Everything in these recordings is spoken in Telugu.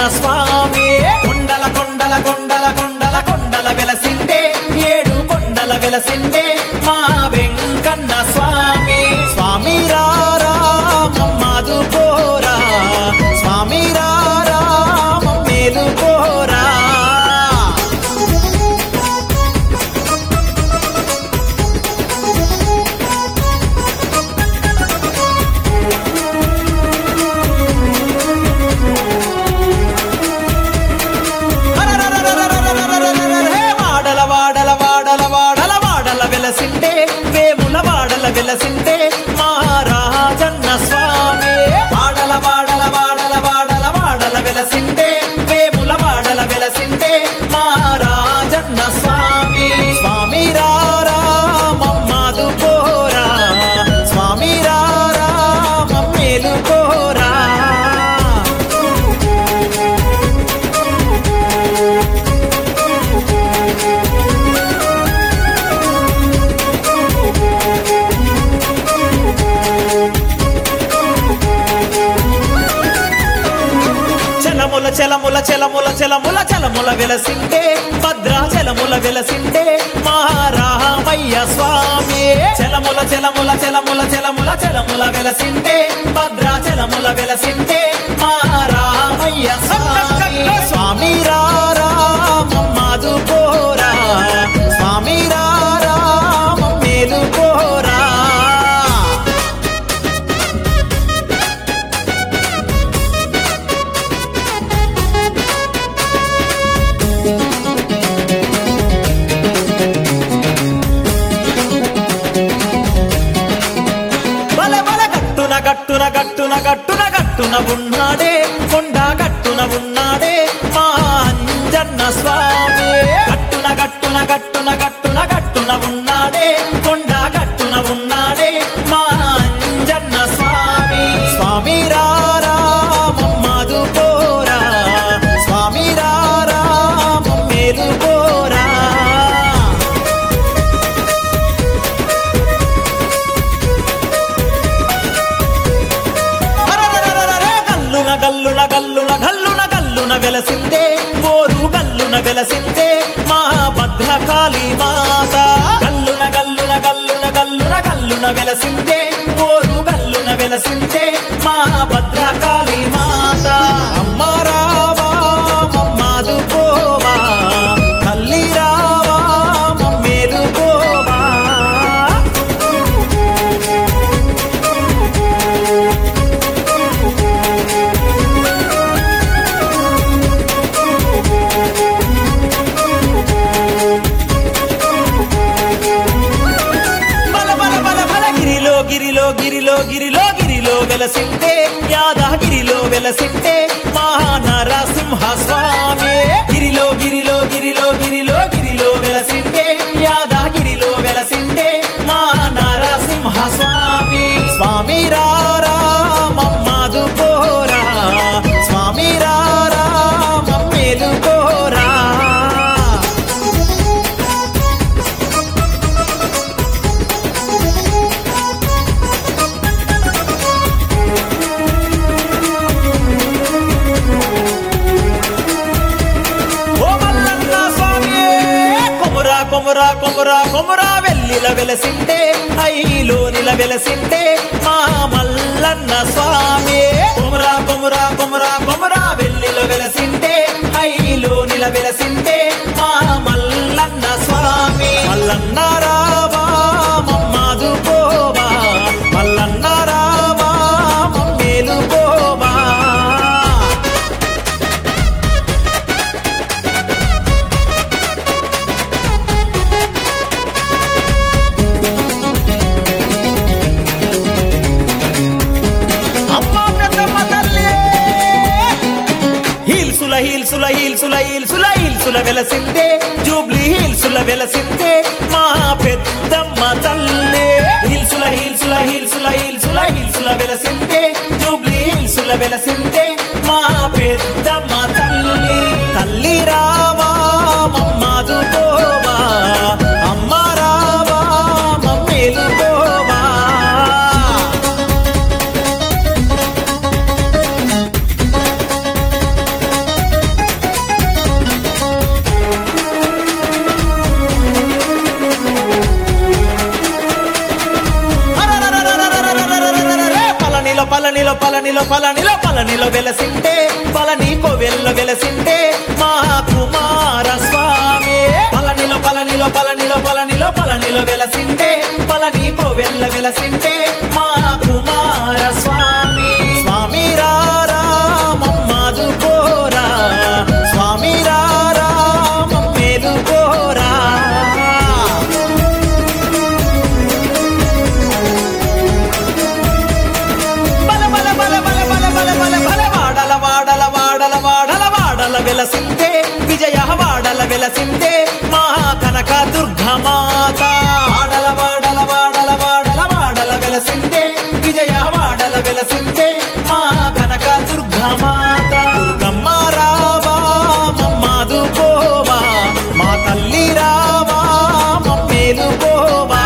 స్వామి కొండల కొండల కొండల కొండల కొండల వెలసిండే ఏడు కొండల వెలసిండే మా వెంకన్న స్వామి స్వామి రారా మమ్మాదు కోరా స్వామి రారా మమ్మేలు కోరా వాడల వాడల వాడల వాడల వాడల వెలసిండే వేముల వాడల వెలసిండే మహారాజన్న స్వామి వాడల వాడల వాడల వాడల వాడల వెలసిండే వేముల వాడల వెలసిండే మహారాజన్న స్వామి స్వామి రారా మమ్మాదు కోరా స్వామి రారా మమ్మేలు కోరా చలముల చలముల చలముల చలముల చలముల వెలసిండే భద్రాచలముల వెలసిండే మహారామయ్య స్వామి చలముల చలముల చలముల చలముల చలముల వెలసిండే భద్రాచలముల వెలసిండే మహారామయ్య స్వామి స్వామి రారా మమ్మాదు కోరా స్వామి రారా మమ్మేలు కోరా బల బల గట్టున గట్టున గట్టున గట్టున గట్టున ఉన్నాడే కొండ గట్టున ఉన్నాడే మా అంజన్న స్వామి గట్టున గట్టున గట్టున గట్టున గట్టున ఉన్నాడే కొండ గట్టున ఉన్నాడే మా అంజన్న స్వామి స్వామి రారా మమ్మాదు కోరా స్వామి రారా మమ్మేలు కోరా అరరరరరరే గల్లున గల్లున గల్లున గల్లున గల్లున వెలసిందే ఓరు గల్లున వెలసిందే మా భద్రకాళి మాత గల్లున గల్లున గల్లున గల్లున గల్లున వెలసిందే ఓరు గల్లున వెలసిందే మా భద్రకాళి మాత అమ్మ రావా మమ్మాదు పోవా తల్లి రావా మమ్మేలు పోవా బల బల బల బల గిరిలో గిరిలో గిరిలో గిరిలో గిరిలో వెలసింటే యాదగిరిలో వెలసింటే మహానరసింహ స్వామి గిరిలో గిరిలో గిరిలో గిరిలో గిరిలో వెలసింటే యాదగిరిలో వెలసింటే మహానరసింహ స్వామి స్వామి రారా మమ్మాదు కోరా స్వామి రారా మమ్మేలు కోరా ఓ మల్లన్న స్వామి కొమురా కొమురా కొమురా కొమురా వెల్లిల వెలసింటే ఐలో నిల వెలసింటే మా మల్లన్న స్వామి కొమురా కొమురా కొమురా కొమురా వెల్లిల వెలసింటే ఐలో నిల వెలసింటే మా మల్లన్న స్వామి మల్లన్న రావా మమ్మాదు పోవా మల్లన్న రావా మమ్మేలు పోవా అమ్మా పెద్దమ్మ తల్లి హీల్సుల హీల్సుల హీల్సుల హీల్సుల హీల్సుల వెలసిందే జూబ్లీ హీల్సుల వెలసిందే మా పెద్దమ్మ తల్లి హీల్సుల హీల్సుల హీల్సుల హీల్సుల హీల్సుల వెలసిందే జూబ్లీ హీల్సుల వెలసిందే మా పెద్దమ్మ తల్లి తల్లి రావా మమ్మాదు పోవా అమ్మ రావా మమ్మేలు పోవా పలనిలో పలనిలో పలనిలో పలనిలో వెలసిండే పలని కోవెల్లో వెలసిండే మా కుమార స్వామి పలనిలో పలనిలో పలనిలో పలనిలో పలనిలో వెలసిండే పలని కోవెల్ల వెలసిండే మా కుమార స్వామి స్వామి రారా మమ్మాదు కోరా స్వామి రారా మమ్మేలు కోరా బల బల బల బల బల బల బల బల వాడల వాడల వాడల వాడల వాడల వెలసిందే విజయ వాడల వెలసిందే మా కనక దుర్గమాత వాడల వాడల వాడల వాడల వాడల వెలసిందే విజయ వాడల వెలసిందే మా కనక దుర్గమాత దుర్గమ్మ రావా మమ్మాదు పోవా మా తల్లి రావా మమ్మేలు పోవా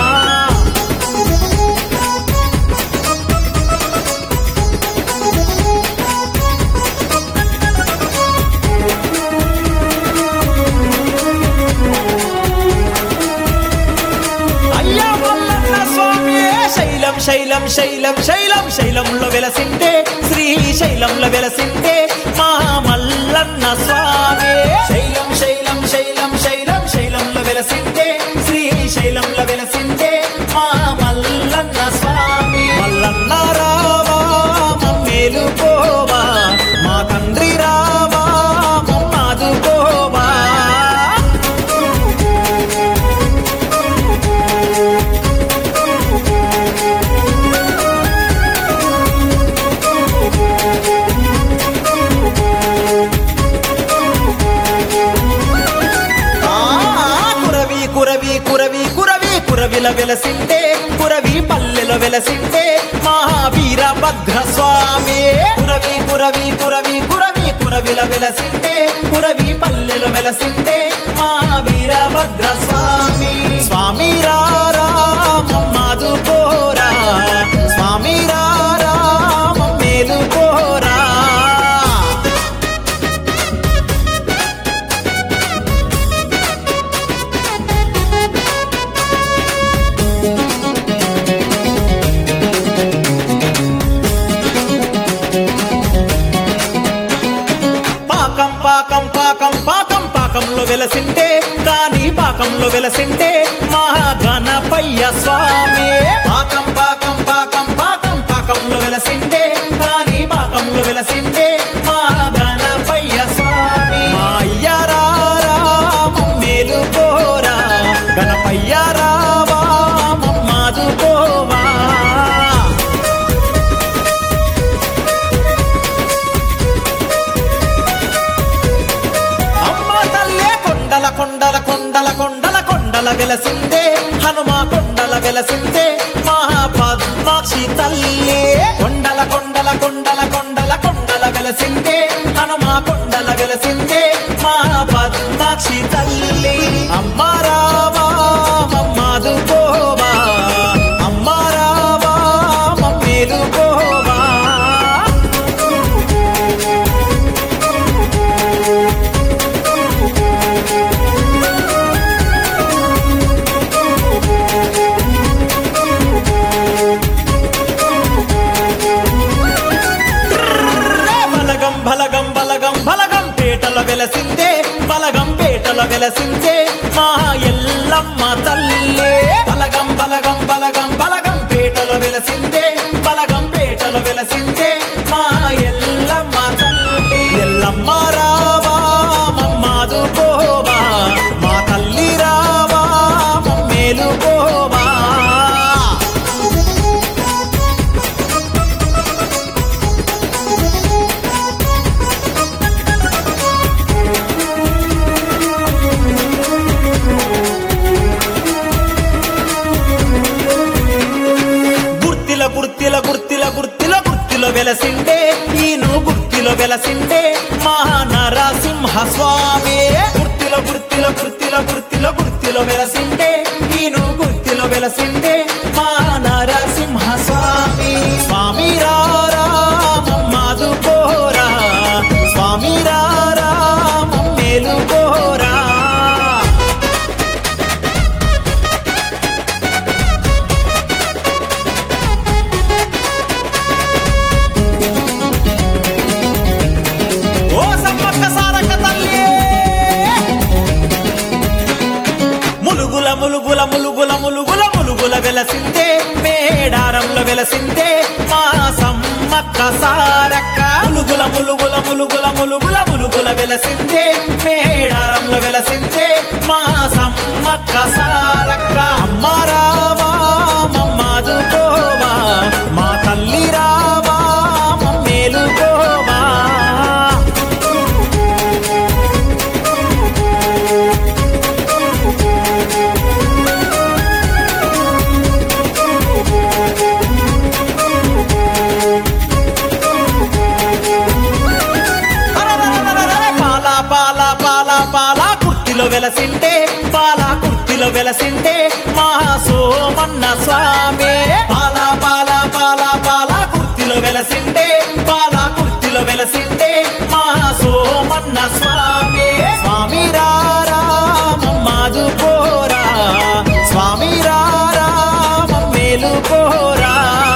అయ్యా మల్లన్న స్వామి శైలం శైలం శైలం శైలం శైలంలో వెలసిండే శ్రీ శైలంలో వెలసిండే మా మల్లన్న స్వామి శైలం శైలం శైలం శైలం శైలంలో వెలసిండే శ్రీ శైలంలో వెలసిండే మా మల్లన్న స్వామి మల్లన్న రావా మమ్మేలు పోవా మా తండ్రి రావా మమ్మాదు పోవా ఆ, కురవి కురవి కురవి కురవి కురవిల వెలసిండే కురవి పల్లెలో వెలసిండే మహావీర భద్ర స్వామి కురవి కురవి కురవి కురవి కురవిల వెలసిండే కురవి పల్లెలో వెలసిండే మహావీర భద్ర స్వామి స్వామి రారా మమ్మాదు కోరా స్వామి రారా మమ్మేలు కోరా పాకం పాకం పాకం పాకం పాకంలో వెలసిండే కాని పాకంలో వెలసిండే మహాగణపయ్య స్వామి పాకం పాకం పాకం పాకం పాకంలో వెలసిండే కాని పాకంలో వెలసిండే మహాగణపయ్య స్వామి మా అయ్య రారా మమ్మేలు కోరా గణపయ్య రావా మమ్మాదు కోవా అమ్మ తల్లే కొండల కొండల కొండల కొండల కొండల వెలసిందే హనుమ కొండల వెలసిందే మహాపద్మాక్షి తల్లి కొండల కొండల కొండల కొండల కొండల వెలసిందే హనుమ కొండల వెలసిందే మహాపద్మాక్షి తల్లి అమ్మ రావా మమ్మాదు పోవా అమ్మ రావా మమ్మేలు పోవా బలగం బలగం బలగం బలగం పేటల వెలసిందే బలగం పేటల వెలసిందే మా ఎల్లమ్మ తల్లి బలగం బలగం బలగం బలగం పేటల వెలసిందే బలగం పేటల వెలసిందే మా ఎల్లమ్మ తల్లి ఎల్లమ్మ రావా మమ్మాదు పోవా మా తల్లి రావా మమ్మేలు పోవా గుర్తిల గుర్తిల గుర్తిల గుర్తిల గుర్తిలో వెలసిండే ఈను గుర్తిలో వెలసిండే మహానరసింహ స్వామి గుర్తిల గుర్తిల గుర్తిల గుర్తిల గుర్తిలో వెలసిండే ఈను గుర్తిలో వెలసిండే మహానరసింహ స్వామి స్వామి రారా మమ్మాదు కోరా స్వామి రారా మమ్మేలు కోరా వెలసిందే మేడారంలో వెలసిందే మా సమ్మక్క సారక్క ములుగుల ములుగుల ములుగుల ములుగుల ములుగుల వెలసిందే మేడారంలో వెలసిందే మా సమ్మక్క సారక్క అమ్మ రావా మమ్మాదుకోవా మా తల్లి రావా మమ్మేలుకోవా అరరరరరర పాల పాల పాల పాల కుర్తిలో వెలసిండే పాల కుర్తిలో వెలసిండే మా సోమన్న స్వామి పాల పాల పాల పాల కుర్తిలో వెలసిండే పాల కుర్తిలో వెలసిండే మా సోమన్న స్వామి స్వామి రారా మమ్మాదు పోరా స్వామి రారా మమ్మేలు పోరా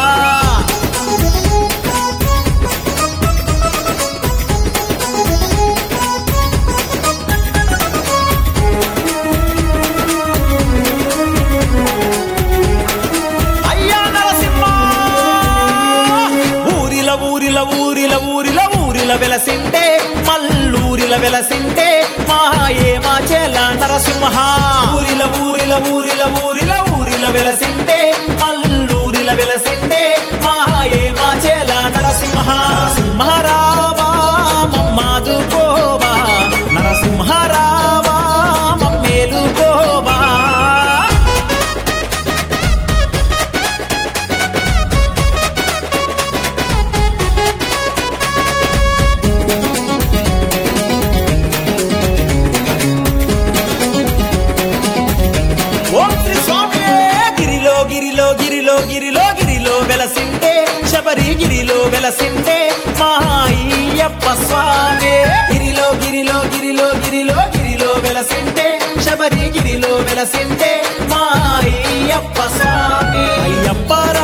అయ్యా నరసింహ ఊరిల ఊరిల ఊరిల ఊరిల ఊరిల వెలసిండే మల్లూరిల వెలసిండే మాయే మా చెల నరసింహ ఊరిల ఊరిల ఊరిల ఊరిల ఊరిల వెలసిండే మల్లూరిల వెలసిండే మాయే మా చెల నరసింహ నరసింహరావా మమ్మాదు కోవా నరసింహరావా మమ్మేలు కోవా ఓం శ్రీ స్వామి గిరిలో గిరిలో గిరిలో గిరిలో గిరిలో వెలసిండే శబరి గిరిలో వెలసిండే మాయ్యప్ప స్వామి గిరిలో గిరిలో గిరిలో గిరిలో గిరిలో వెలసిండే శబరి గిరిలో వెలసిండే మాయ్యప్ప స్వామి అయ్యప్ప